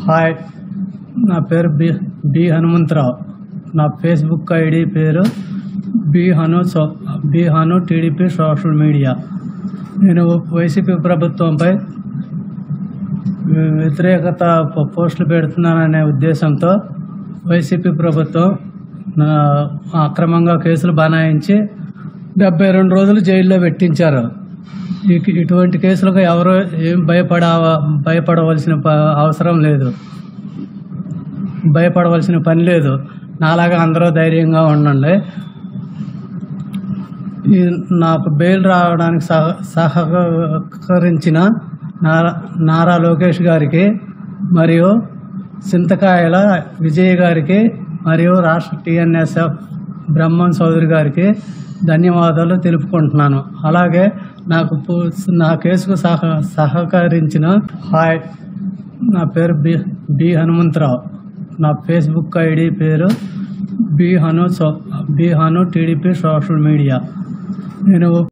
hi నా పేరు B B Hanumantharao నా ఫేస్బుక్ ఐడి పేరు B Hanu so B Hanu TDP social media నేను వైసీపీ ప్రభుత్వంపై వ్యతిరేకత పో- పోస్టులు పెడుతున్నాననే ఉద్దేశంతో వైసీపీ ప్రభుత్వం నా అక్రమంగా కేసులు బనాయించి డెబ్బై రెండు రోజులు జైల్లో పెట్టించారు ఇక- ఇటువంటి కేసులకు ఎవరు ఏం భయపడ భయపడవలసిన ప- అవసరం లేదు భయపడవలసిన పని లేదు నాలాగా అందరూ ధైర్యంగా ఉండండి ఈ నాకు బెయిల్ రావడానికి సహ సహకరించిన నారా నారా లోకేష్ గారికి మరియు చింతకాయల విజయ్ గారికి మరియు రాష్ట్ర టిఎన్ఎస్ఎఫ్ బ్రహ్మం చౌదరి గారికి ధన్యవాదాలు తెలుపుకుంటున్నాను అలాగే నాకు పూ- నా కేసుకు సహ సహకరించిన హాయ్ నా పేరు బి బి హనుమంతరావు నా ఫేస్బుక్ ఐడి పేరు B Hanu so B Hanu TDP social media నేను